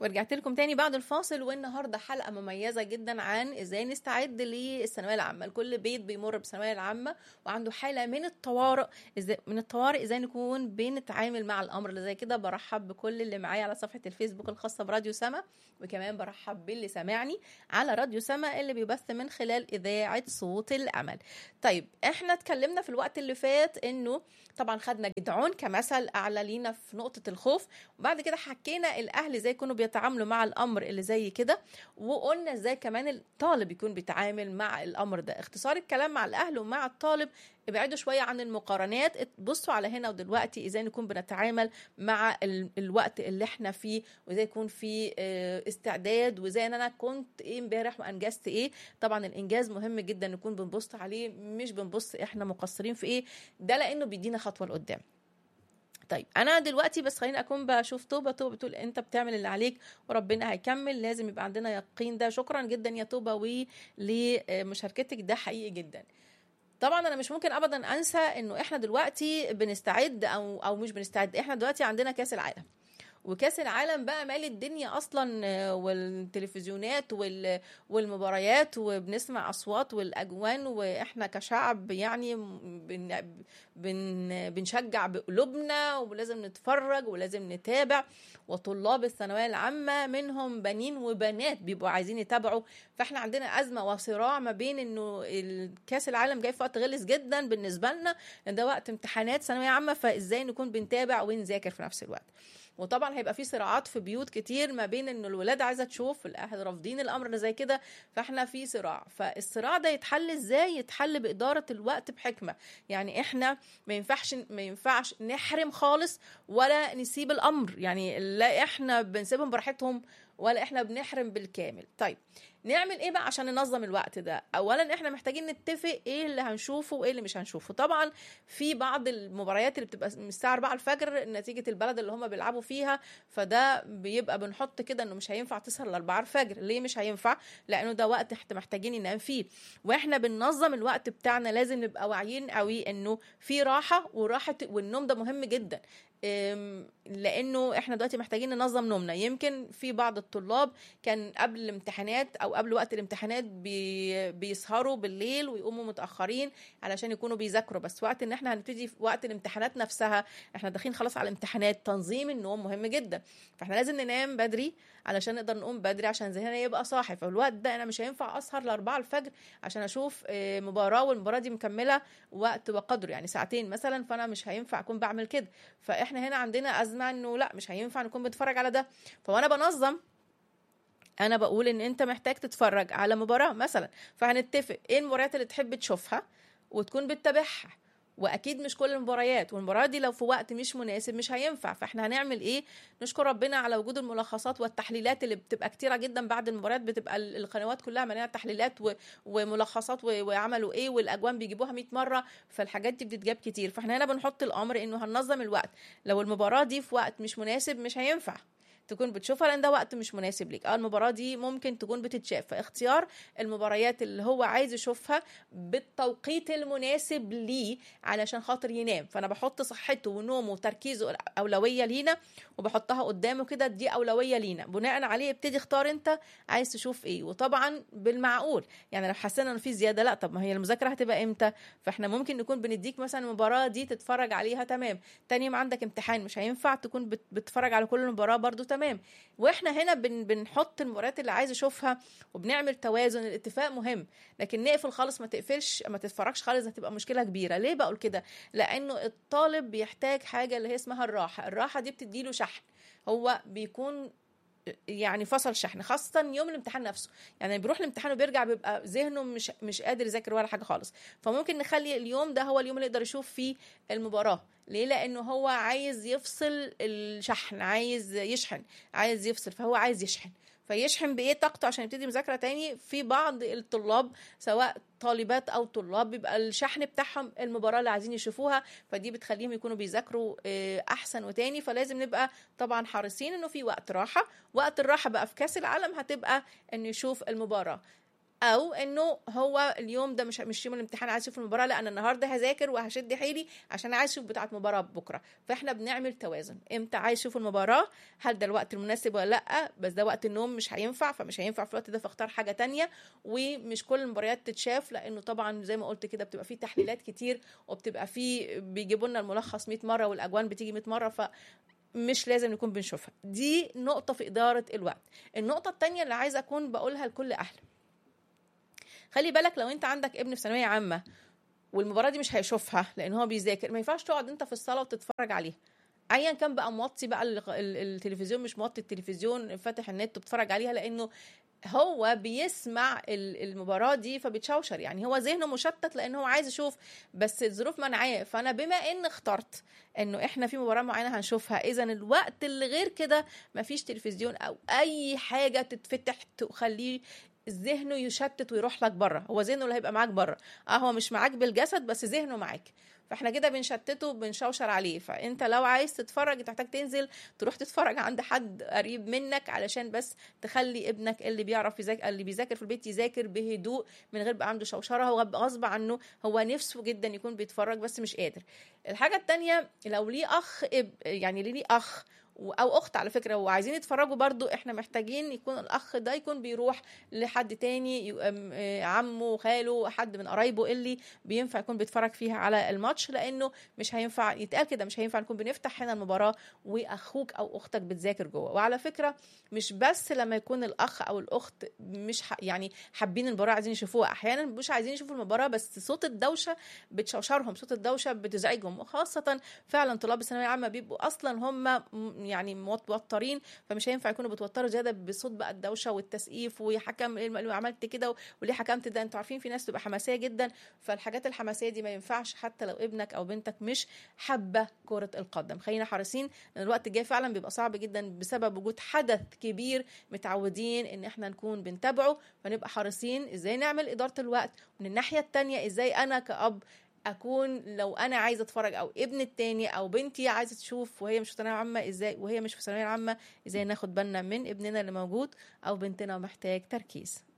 ورجعت لكم تاني بعد الفاصل والنهارده حلقه مميزه جدا عن ازاي نستعد للثانويه العامه لكل بيت بيمر بالثانويه العامه وعنده حاله من الطوارئ ازاي من الطوارئ ازاي نكون بنتعامل مع الامر اللي زي كده برحب بكل اللي معايا على صفحه الفيسبوك الخاصه براديو سما وكمان برحب باللي سامعني على راديو سما اللي بيبث من خلال اذاعه صوت الامل طيب احنا اتكلمنا في الوقت اللي فات انه طبعا خدنا جدعون كمثل اعلى لينا في نقطه الخوف وبعد كده حكينا الاهل ازاي يكونوا بيتعاملوا مع الامر اللي زي كده وقلنا ازاي كمان الطالب يكون بيتعامل مع الامر ده اختصار الكلام مع الاهل ومع الطالب ابعدوا شويه عن المقارنات بصوا على هنا ودلوقتي ازاي نكون بنتعامل مع ال... الوقت اللي احنا فيه وازاي يكون في اه استعداد وازاي انا كنت ايه امبارح وانجزت ايه طبعا الانجاز مهم جدا نكون بنبص عليه مش بنبص احنا مقصرين في ايه ده لانه بيدينا خطوه لقدام طيب انا دلوقتي بس خليني اكون بشوف توبه توبه بتقول انت بتعمل اللي عليك وربنا هيكمل لازم يبقى عندنا يقين ده شكرا جدا يا توبه ولمشاركتك ده حقيقي جدا طبعا انا مش ممكن ابدا انسى انه احنا دلوقتي بنستعد او او مش بنستعد احنا دلوقتي عندنا كاس العالم وكاس العالم بقى مال الدنيا اصلا والتلفزيونات والمباريات وبنسمع اصوات والاجوان واحنا كشعب يعني بن بن بنشجع بقلوبنا ولازم نتفرج ولازم نتابع وطلاب الثانويه العامه منهم بنين وبنات بيبقوا عايزين يتابعوا فاحنا عندنا ازمه وصراع ما بين انه كاس العالم جاي في وقت غلس جدا بالنسبه لنا ده وقت امتحانات ثانويه عامه فازاي نكون بنتابع ونذاكر في نفس الوقت وطبعا هيبقى في صراعات في بيوت كتير ما بين ان الولاد عايزه تشوف الاهل رافضين الامر اللي زي كده فاحنا في صراع فالصراع ده يتحل ازاي يتحل باداره الوقت بحكمه يعني احنا ما ينفعش ما ينفعش نحرم خالص ولا نسيب الامر يعني لا احنا بنسيبهم براحتهم ولا احنا بنحرم بالكامل طيب نعمل ايه بقى عشان ننظم الوقت ده اولا احنا محتاجين نتفق ايه اللي هنشوفه وايه اللي مش هنشوفه طبعا في بعض المباريات اللي بتبقى من الساعه 4 الفجر نتيجه البلد اللي هم بيلعبوا فيها فده بيبقى بنحط كده انه مش هينفع تسهر ل 4 الفجر ليه مش هينفع لانه ده وقت احنا محتاجين ننام فيه واحنا بننظم الوقت بتاعنا لازم نبقى واعيين قوي انه في راحه وراحه والنوم ده مهم جدا لانه احنا دلوقتي محتاجين ننظم نومنا يمكن في بعض الطلاب كان قبل الامتحانات او قبل وقت الامتحانات بي بيسهروا بالليل ويقوموا متاخرين علشان يكونوا بيذاكروا بس وقت ان احنا هنبتدي في وقت الامتحانات نفسها احنا داخلين خلاص على الامتحانات تنظيم النوم مهم جدا فاحنا لازم ننام بدري علشان نقدر نقوم بدري عشان ذهننا يبقى صاحي فالوقت ده انا مش هينفع اسهر ل 4 الفجر عشان اشوف مباراه والمباراه دي مكمله وقت وقدره يعني ساعتين مثلا فانا مش هينفع اكون بعمل كده فاحنا هنا عندنا ازمه انه لا مش هينفع نكون بنتفرج على ده فوانا بنظم انا بقول ان انت محتاج تتفرج على مباراه مثلا فهنتفق ايه المباريات اللي تحب تشوفها وتكون بتتابعها واكيد مش كل المباريات والمباراه دي لو في وقت مش مناسب مش هينفع فاحنا هنعمل ايه نشكر ربنا على وجود الملخصات والتحليلات اللي بتبقى كتيره جدا بعد المباريات بتبقى القنوات كلها مليانه تحليلات وملخصات وعملوا ايه والاجوان بيجيبوها 100 مره فالحاجات دي بتتجاب كتير فاحنا هنا بنحط الامر انه هننظم الوقت لو المباراه دي في وقت مش مناسب مش هينفع تكون بتشوفها لان ده وقت مش مناسب ليك اه المباراه دي ممكن تكون بتتشاف فاختيار المباريات اللي هو عايز يشوفها بالتوقيت المناسب ليه علشان خاطر ينام فانا بحط صحته ونومه وتركيزه اولويه لينا وبحطها قدامه كده دي اولويه لينا بناء عليه ابتدي اختار انت عايز تشوف ايه وطبعا بالمعقول يعني لو حسينا ان في زياده لا طب ما هي المذاكره هتبقى امتى فاحنا ممكن نكون بنديك مثلا المباراه دي تتفرج عليها تمام تاني يوم عندك امتحان مش هينفع تكون بتتفرج على كل مباراه برضو تمام واحنا هنا بن بنحط المباريات اللي عايز اشوفها وبنعمل توازن الاتفاق مهم لكن نقفل خالص ما تقفلش ما تتفرجش خالص هتبقى مشكله كبيره ليه بقول كده لانه الطالب بيحتاج حاجه اللي هي اسمها الراحه الراحه دي بتديله شحن هو بيكون يعني فصل شحن خاصة يوم الامتحان نفسه يعني بيروح الامتحان وبيرجع بيبقى ذهنه مش مش قادر يذاكر ولا حاجة خالص فممكن نخلي اليوم ده هو اليوم اللي يقدر يشوف فيه المباراة ليه لانه هو عايز يفصل الشحن عايز يشحن عايز يفصل فهو عايز يشحن فيشحن بايه طاقته عشان يبتدي مذاكره تاني في بعض الطلاب سواء طالبات او طلاب بيبقى الشحن بتاعهم المباراه اللي عايزين يشوفوها فدي بتخليهم يكونوا بيذاكروا احسن وتاني فلازم نبقى طبعا حريصين انه في وقت راحه وقت الراحه بقى في كاس العالم هتبقى انه يشوف المباراه او انه هو اليوم ده مش مش يوم الامتحان عايز اشوف المباراه لا انا النهارده هذاكر وهشد حيلي عشان عايز اشوف بتاعه مباراه بكره فاحنا بنعمل توازن امتى عايز اشوف المباراه هل ده الوقت المناسب ولا لا بس ده وقت النوم مش هينفع فمش هينفع في الوقت ده فاختار حاجه تانية ومش كل المباريات تتشاف لانه طبعا زي ما قلت كده بتبقى فيه تحليلات كتير وبتبقى فيه بيجيبوا لنا الملخص 100 مره والاجوان بتيجي 100 مره ف مش لازم نكون بنشوفها دي نقطة في إدارة الوقت النقطة التانية اللي عايزة أكون بقولها لكل أهل خلي بالك لو أنت عندك ابن في ثانوية عامة والمباراة دي مش هيشوفها لأن هو بيذاكر ما ينفعش تقعد أنت في الصالة وتتفرج عليها ايا كان بقى موطي بقى ال- ال- التلفزيون مش موطي التلفزيون فاتح النت وبتتفرج عليها لانه هو بيسمع ال- المباراه دي فبيتشوشر يعني هو ذهنه مشتت لان هو عايز يشوف بس الظروف منعاه فانا بما ان اخترت انه احنا في مباراه معينه هنشوفها اذا الوقت اللي غير كده مفيش تلفزيون او اي حاجه تتفتح تخليه ذهنه يشتت ويروح لك بره هو ذهنه اللي هيبقى معاك بره اه هو مش معاك بالجسد بس ذهنه معاك فاحنا كده بنشتته وبنشوشر عليه فانت لو عايز تتفرج انت محتاج تنزل تروح تتفرج عند حد قريب منك علشان بس تخلي ابنك اللي بيعرف يذاكر اللي بيذاكر في البيت يذاكر بهدوء من غير بقى عنده شوشره هو غصب عنه هو نفسه جدا يكون بيتفرج بس مش قادر الحاجه التانية لو ليه اخ اب- يعني ليه اخ و- او اخت على فكره وعايزين يتفرجوا برضو احنا محتاجين يكون الاخ ده يكون بيروح لحد تاني ي- أم- آه، عمه خاله حد من قرايبه اللي بينفع يكون بيتفرج فيها على الماتش لانه مش هينفع يتقال كده مش هينفع نكون بنفتح هنا المباراه واخوك او اختك بتذاكر جوه وعلى فكره مش بس لما يكون الاخ او الاخت مش ح... يعني حابين المباراه عايزين يشوفوها احيانا مش عايزين يشوفوا المباراه بس صوت الدوشه بتشوشرهم صوت الدوشه بتزعجهم وخاصه فعلا طلاب الثانويه العامه بيبقوا اصلا هم م- يعني موترين فمش هينفع يكونوا بتوتروا زياده بصوت بقى الدوشه والتسقيف وحكم إيه اللي عملت كده وليه حكمت ده انتوا عارفين في ناس تبقى حماسيه جدا فالحاجات الحماسيه دي ما ينفعش حتى لو ابنك او بنتك مش حابه كره القدم خلينا حريصين ان الوقت الجاي فعلا بيبقى صعب جدا بسبب وجود حدث كبير متعودين ان احنا نكون بنتابعه فنبقى حريصين ازاي نعمل اداره الوقت ومن الناحيه التانية ازاي انا كأب اكون لو انا عايزه اتفرج او ابن التاني او بنتي عايزه تشوف وهي مش في ثانويه عامه ازاي وهي مش في ثانويه عامه ازاي ناخد بالنا من ابننا اللي موجود او بنتنا ومحتاج تركيز